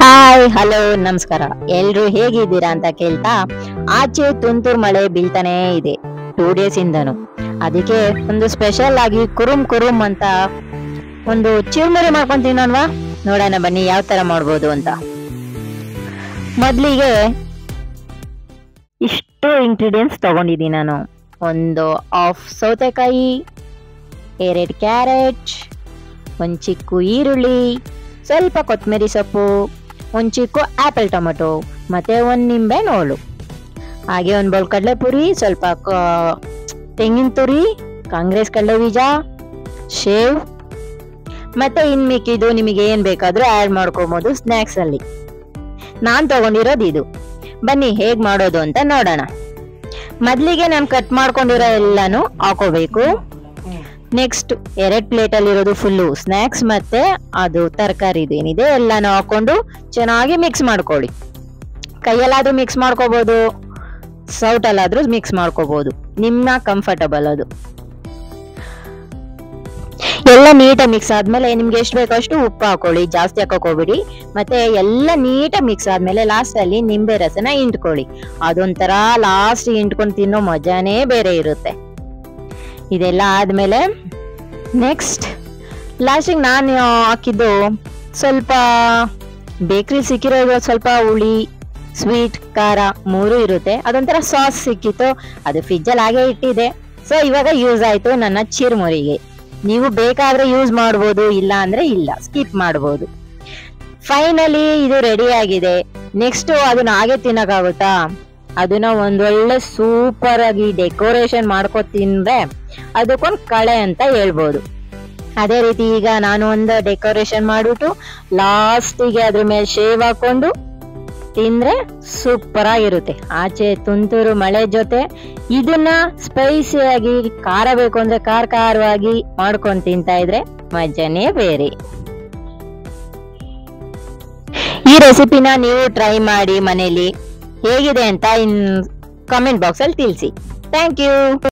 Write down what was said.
hi hello ನಮಸ್ಕಾರ ಎಲ್ರು ಹೇಗಿದ್ದೀರಾ ಅಂತ ಕೇಳ್ತಾ ಆಚೆ ತುಂತುರು ಮಳೆ ಬೀಳ್ತಾನೇ ಇದೆ ಟೂ ಡೇಸ್ ಇಂದನು ಅದಕ್ಕೆ ಒಂದು ಸ್ಪೆಷಲ್ ಆಗಿ ಕುರುಮ್ ಕುರುಮ್ ಅಂತ ಒಂದು ಚಿರುಮುರಿ ಮಾಡ್ಕೊಂಡ್ ತಿನ್ನೋಣವಾ ನೋಡೋಣ ಬನ್ನಿ ಯಾವ ತರ ಮಾಡ್ಬೋದು ಅಂತ ಮೊದ್ಲಿಗೆ ಇಷ್ಟು ಇಂಗ್ರೀಡಿಯೆಂಟ್ಸ್ ತಗೊಂಡಿದ್ದೀನಿ ನಾನು ಒಂದು ಆಫ್ ಸೌತೆಕಾಯಿ ಎರಡು ಕ್ಯಾರೆಟ್ ಒಂದು ಚಿಕ್ಕು ಈರುಳ್ಳಿ ಸ್ವಲ್ಪ ಕೊತ್ತಂಬರಿ ಸೊಪ್ಪು ಒಂದು ಚಿಕ್ಕು ಆಪಲ್ ಟೊಮೆಟೊ ಮತ್ತೆ ಒಂದು ನಿಂಬೆ ನೋಳು ಹಾಗೆ ಒಂದು ಬೌಲ್ ಕಡಲೆಪುರಿ ಸ್ವಲ್ಪ ಕ- ತೆಂಗಿನ ತುರಿ ಕಾಂಗ್ರೆಸ್ ಕಡಲೆ ಬೀಜ ಶೇವ್ ಮತ್ತೆ ಇನ್ ಮಿಕ್ಕಿದ್ದು ನಿಮಗೆ ಏನ್ ಬೇಕಾದ್ರೂ ಆಡ್ ಮಾಡ್ಕೊಬೋದು ಸ್ನ್ಯಾಕ್ಸ್ ಅಲ್ಲಿ ನಾನ್ ತಗೊಂಡಿರೋದು ಇದು ಬನ್ನಿ ಹೇಗ್ ಮಾಡೋದು ಅಂತ ನೋಡೋಣ ಮೊದ್ಲಿಗೆ ನಾನು ಕಟ್ ಮಾಡ್ಕೊಂಡಿರೋ ಎಲ್ಲಾನು ಹಾಕೋಬೇಕು ನೆಕ್ಸ್ಟ್ ಎರಡ್ ಪ್ಲೇಟ್ ಅಲ್ಲಿ ಇರೋದು ಫುಲ್ಲು ಸ್ನ್ಯಾಕ್ಸ್ ಮತ್ತೆ ಅದು ತರಕಾರಿ ಏನಿದೆ ಎಲ್ಲಾನು ಹಾಕೊಂಡು ಚೆನ್ನಾಗಿ ಮಿಕ್ಸ್ ಮಾಡ್ಕೊಳ್ಳಿ ಕೈಯಲ್ಲಾದ್ರೂ ಮಿಕ್ಸ್ ಮಾಡ್ಕೋಬಹುದು ಸೌಟಲ್ಲಾದ್ರೂ ಮಿಕ್ಸ್ ಮಾಡ್ಕೋಬಹುದು ನಿಮ್ಮ ಕಂಫರ್ಟಬಲ್ ಅದು ಎಲ್ಲ ನೀಟಾಗಿ ಮಿಕ್ಸ್ ಆದ್ಮೇಲೆ ನಿಮ್ಗೆ ಎಷ್ಟು ಬೇಕೋ ಅಷ್ಟು ಉಪ್ಪು ಹಾಕೊಳ್ಳಿ ಜಾಸ್ತಿ ಹಾಕಕ್ ಹೋಗ್ಬಿಡಿ ಮತ್ತೆ ಎಲ್ಲ ನೀಟಾಗಿ ಮಿಕ್ಸ್ ಆದ್ಮೇಲೆ ಲಾಸ್ಟ್ ಅಲ್ಲಿ ನಿಂಬೆ ರಸನ ಇಂಟ್ಕೊಳ್ಳಿ ಅದೊಂಥರ ಲಾಸ್ಟ್ ಇಂಟ್ಕೊಂಡು ತಿನ್ನೋ ಮಜಾನೇ ಬೇರೆ ಇರುತ್ತೆ ಇದೆಲ್ಲ ಆದ್ಮೇಲೆ ನೆಕ್ಸ್ಟ್ ಲಾಸ್ಟಿಗೆ ನಾನು ಹಾಕಿದ್ದು ಸ್ವಲ್ಪ ಬೇಕ್ರಿ ಸಿಕ್ಕಿರೋ ಸ್ವಲ್ಪ ಹುಳಿ ಸ್ವೀಟ್ ಖಾರ ಮೂರು ಇರುತ್ತೆ ಅದೊಂಥರ ಸಾಸ್ ಸಿಕ್ಕಿತ್ತು ಅದು ಫ್ರಿಜ್ಜಲ್ಲಿ ಹಾಗೆ ಇಟ್ಟಿದೆ ಸೊ ಇವಾಗ ಯೂಸ್ ಆಯ್ತು ನನ್ನ ಚಿರುಮುರಿಗೆ ನೀವು ಬೇಕಾದ್ರೆ ಯೂಸ್ ಮಾಡ್ಬೋದು ಇಲ್ಲ ಅಂದ್ರೆ ಇಲ್ಲ ಸ್ಕಿಪ್ ಮಾಡ್ಬೋದು ಫೈನಲಿ ಇದು ರೆಡಿ ಆಗಿದೆ ನೆಕ್ಸ್ಟ್ ಅದನ್ನ ಹಾಗೆ ತಿನ್ನಕ್ಕಾಗುತ್ತಾ ಅದನ್ನ ಒಂದೊಳ್ಳೆ ಸೂಪರ್ ಆಗಿ ಡೆಕೋರೇಷನ್ ಮಾಡ್ಕೊ ತಿಂದ್ರೆ ಅದಕ್ಕೊಂದು ಕಳೆ ಅಂತ ಹೇಳ್ಬೋದು ಅದೇ ರೀತಿ ಈಗ ನಾನು ಒಂದು ಡೆಕೋರೇಷನ್ ಮಾಡ್ಬಿಟ್ಟು ಲಾಸ್ಟಿಗೆ ಅದ್ರ ಮೇಲೆ ಶೇವ್ ಹಾಕೊಂಡು ತಿಂದ್ರೆ ಸೂಪರ್ ಆಗಿರುತ್ತೆ ಆಚೆ ತುಂತುರು ಮಳೆ ಜೊತೆ ಇದನ್ನ ಸ್ಪೈಸಿ ಆಗಿ ಖಾರ ಬೇಕು ಅಂದ್ರೆ ಖಾರ ಖಾರವಾಗಿ ಮಾಡ್ಕೊಂಡು ತಿಂತಾ ಇದ್ರೆ ಮಜಾನೇ ಬೇರೆ ಈ ರೆಸಿಪಿನ ನೀವು ಟ್ರೈ ಮಾಡಿ ಮನೇಲಿ ಹೇಗಿದೆ ಅಂತ ಇನ್ ಕಾಮೆಂಟ್ ಬಾಕ್ಸ್ ಅಲ್ಲಿ ತಿಳಿಸಿ ಥ್ಯಾಂಕ್ ಯು